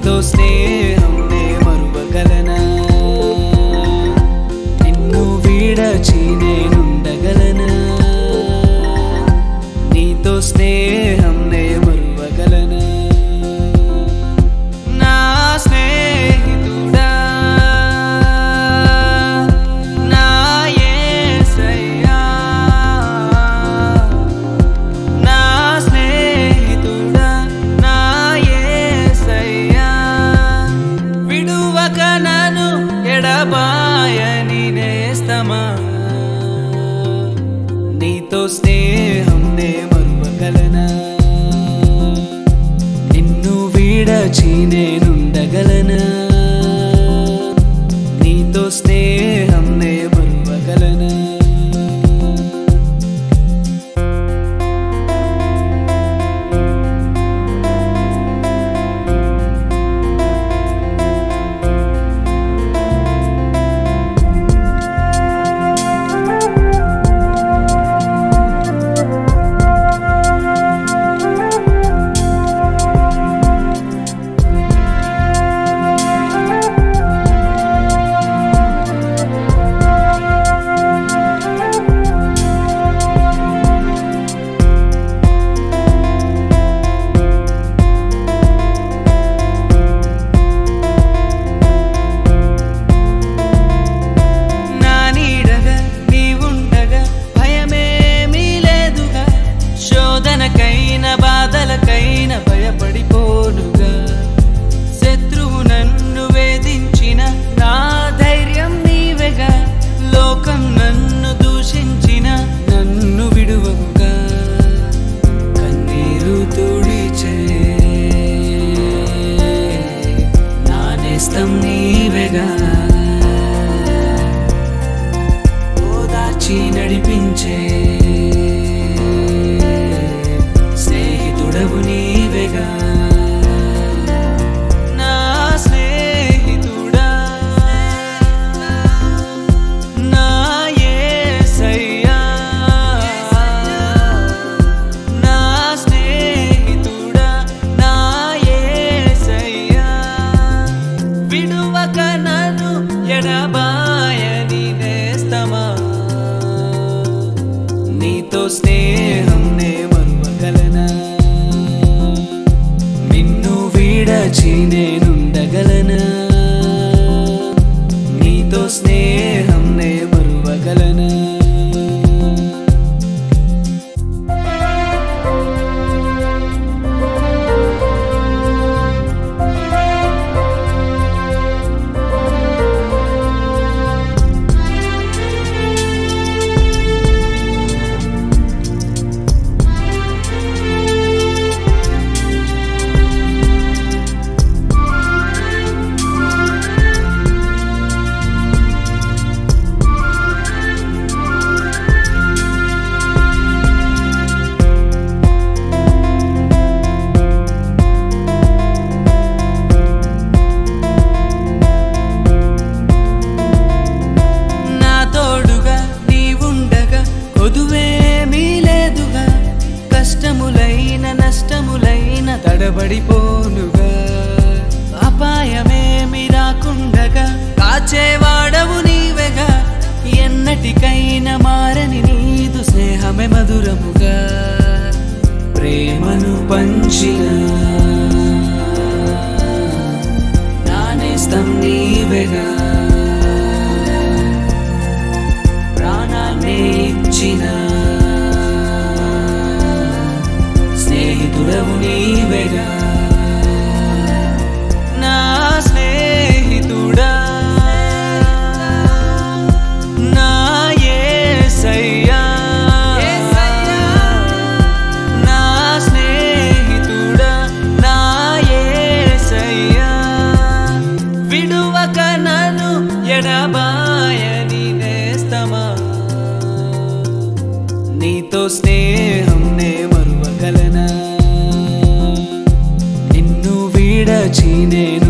నీతో స్నేహం నే మరువగలనా నిన్ను వీడచి నేనుండగలనా నీతో స్నేహం నే మరువగలనా నా స్నేహితుడా నా యేసయ్యా నా స్నేహితుడా నా యేసయ్యా విడువక నన్ను ఎడబాయని నేస్తమా నీతో స్నేహం నే మరువగలనా నిన్ను వీడచి నేనుండగలనా నీతో స్నేహం నే మరువగలనా నా నీడగా నీవుండగా భయమేమీ లేదుగా శోధనకైన బాధలకైన భయపడిపోనుగా శత్రువు నన్ను వేధించిన నా ధైర్యం నీవెగా లోకం నన్ను దూషించిన నన్ను విడువగా కన్నీరు తుడిచే నా నేస్తం నీవెగా ఓదార్చి నడిపించే స్నేహితుడవు నీవెగా నా స్నేహితుడా నా యేసయ్యా నా స్నేహితుడా నా యేసయ్యా విడువక నన్ను ఎడబాయని నేస్తమా నీతో స్నేహం నే మరువగలనా నిన్ను వీడచి నేనుండగలనా నీతో స్నేహం నే మరువగలనా నా తోడుగా నీవుండగా కొదువేమీ లేదుగా కష్టములైన నష్టములైన తడబడిపోనుగా అపాయమేమి రాకుండగా కాచేవాడవు నీవెగా ఎన్నటికైనా మారని నీదు స్నేహమే మధురముగా ప్రేమను పంచిన నానేస్తం నీవెగా ప్రాణాన్నే ఇచ్చిన స్నేహితుడవు నీవెగా నా స్నేహితుడా నా యేసయ్యా నా స్నేహితుడా నా యేసయ్యా విడువక నన్ను ఎడబాయని నేస్తమా నీతో స్నేహం నే మరువగలనా నిన్ను వీడచి నేను